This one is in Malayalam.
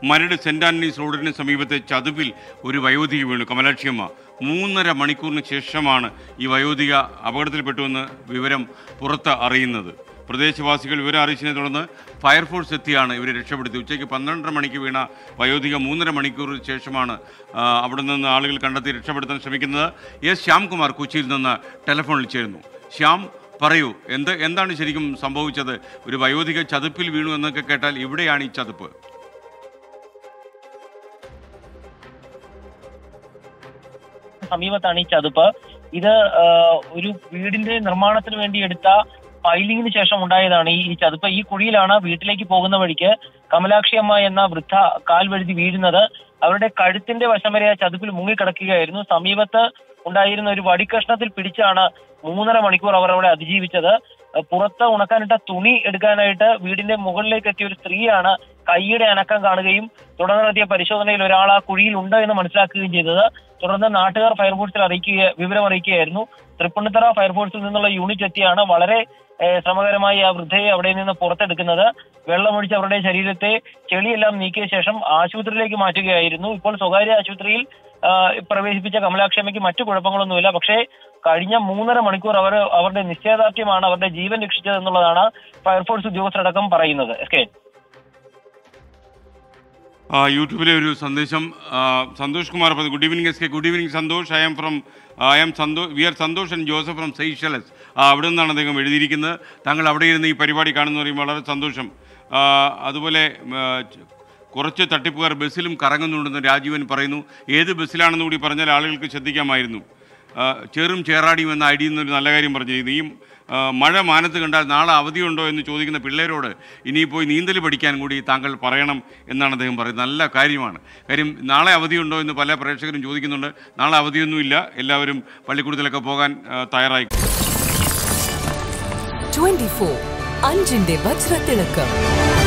മരട് സെന്റ് ആന്റണീസ് റോഡിന് സമീപത്തെ ചതുപ്പിൽ ഒരു വയോധിക വീണു കമലാക്ഷിയമ്മ മൂന്നര മണിക്കൂറിന് ശേഷമാണ് ഈ വയോധിക അപകടത്തിൽപ്പെട്ടുവെന്ന് വിവരം പുറത്ത് അറിയുന്നത് പ്രദേശവാസികൾ വിവരം അറിയിച്ചതിനെ തുടർന്ന് ഫയർഫോഴ്സ് എത്തിയാണ് ഇവരെ രക്ഷപ്പെടുത്തി ഉച്ചയ്ക്ക് പന്ത്രണ്ടര മണിക്ക് വീണ വയോധിക മൂന്നര മണിക്കൂർ ശേഷമാണ് ആ, അവിടെ നിന്ന് ആളുകൾ കണ്ടെത്തി രക്ഷപ്പെടുത്താൻ ശ്രമിക്കുന്നത് എസ് ശ്യാംകുമാർ കൊച്ചിയിൽ നിന്ന് ടെലിഫോണിൽ ചേരുന്നു ശ്യാം പറയൂ എന്ത് എന്താണ് ശരിക്കും സംഭവിച്ചത് ഒരു വയോധിക ചതുപ്പിൽ വീണു എന്നൊക്കെ കേട്ടാൽ ഇവിടെയാണ് ഈ ചതുപ്പ് സമീപത്താണ് ഈ ചതുപ്പ് ഇത് ആ, ഒരു വീടിന്റെ നിർമ്മാണത്തിന് വേണ്ടി എടുത്ത ഫൈലിംഗിന് ശേഷം ഉണ്ടായതാണ് ഈ ഈ ചതുപ്പ് ഈ കുഴിയിലാണ് വീട്ടിലേക്ക് പോകുന്ന വഴിക്ക് കമലാക്ഷി അമ്മ എന്ന വൃദ്ധ കാൽ വഴുതി വീഴുന്നത് അവരുടെ കഴുത്തിന്റെ വശം വരെ ആ ചതുപ്പിൽ മുങ്ങിക്കിടക്കുകയായിരുന്നു സമീപത്ത് ഉണ്ടായിരുന്ന ഒരു വടിക്കഷ്ണത്തിൽ പിടിച്ചാണ് മൂന്നര മണിക്കൂർ അവർ അവിടെ അതിജീവിച്ചത് അഹ് പുറത്ത് ഉണക്കാനിട്ട തുണി എടുക്കാനായിട്ട് വീടിന്റെ മുകളിലേക്ക് എത്തിയ ഒരു സ്ത്രീയാണ് കൈയുടെ അനക്കം കാണുകയും തുടർന്ന് നടത്തിയ പരിശോധനയിൽ ഒരാൾ ആ കുഴിയിൽ ഉണ്ട് എന്ന് മനസ്സിലാക്കുകയും ചെയ്തത് തുടർന്ന് നാട്ടുകാർ ഫയർഫോഴ്സിൽ അറിയിക്കുക വിവരം അറിയിക്കുകയായിരുന്നു തൃപ്പൂണിത്തറ ഫയർഫോഴ്സിൽ നിന്നുള്ള യൂണിറ്റ് എത്തിയാണ് വളരെ ഏഹ്, ശ്രമകരമായി ആ വൃദ്ധയെ അവിടെ നിന്ന് പുറത്തെടുക്കുന്നത് വെള്ളമൊഴിച്ച് അവരുടെ ശരീരത്തെ ചെളിയെല്ലാം നീക്കിയ ശേഷം ആശുപത്രിയിലേക്ക് മാറ്റുകയായിരുന്നു ഇപ്പോൾ സ്വകാര്യ ആശുപത്രിയിൽ ആ, പ്രവേശിപ്പിച്ച കമലാക്ഷമ്മയ്ക്ക് മറ്റു കുഴപ്പങ്ങളൊന്നുമില്ല പക്ഷേ കഴിഞ്ഞ മൂന്നര മണിക്കൂർ അവർ അവരുടെ നിശ്ചയദാർഢ്യമാണ് അവരുടെ ജീവൻ രക്ഷിച്ചത് എന്നുള്ളതാണ് ഫയർഫോഴ്സ് ഉദ്യോഗസ്ഥരടക്കം പറയുന്നത് എസ് കെ ആ, യൂട്യൂബിലെ ഒരു സന്ദേശം ആ, സന്തോഷ് കുമാർ പറഞ്ഞു good evening S K good evening Santhosh I'm from I'm Santhosh V R Santhosh and Joseph from Seychelles അവിടെ നിന്നാണ് അദ്ദേഹം എഴുതിയിരിക്കുന്നത് താങ്കൾ അവിടെ ഇരുന്ന് ഈ പരിപാടി കാണുന്ന പറയുമ്പോൾ വളരെ സന്തോഷം ആ, അതുപോലെ ആ, ച- കുറച്ച് തട്ടിപ്പുകാർ ബസ്സിലും കറങ്ങുന്നുണ്ടെന്ന് രാജീവൻ പറയുന്നു ഏത് ബസ്സിലാണെന്ന് കൂടി പറഞ്ഞാൽ ആളുകൾക്ക് ശ്രദ്ധിക്കാമായിരുന്നു ആ, ചേറും ചേറാടിയും എന്ന ഐഡിയിൽ നിന്നൊരു നല്ല കാര്യം പറഞ്ഞിരുന്നു ഈ ആ, മഴ മാനത്ത് കണ്ടാൽ നാളെ അവധിയുണ്ടോ എന്ന് ചോദിക്കുന്ന പിള്ളേരോട് ഇനി പോയി നീന്തൽ പഠിക്കാൻ കൂടി താങ്കൾ പറയണം എന്നാണ് അദ്ദേഹം പറയുന്നത് നല്ല കാര്യമാണ് കാര്യം നാളെ അവധിയുണ്ടോ എന്ന് പല പ്രേക്ഷകരും ചോദിക്കുന്നുണ്ട് നാളെ അവധിയൊന്നുമില്ല എല്ലാവരും പള്ളിക്കൂടത്തിലൊക്കെ പോകാൻ ആ, തയ്യാറായി ട്വന്റി ഫോർ അഞ്ചിന്റെ വജ്രത്തിളക്കം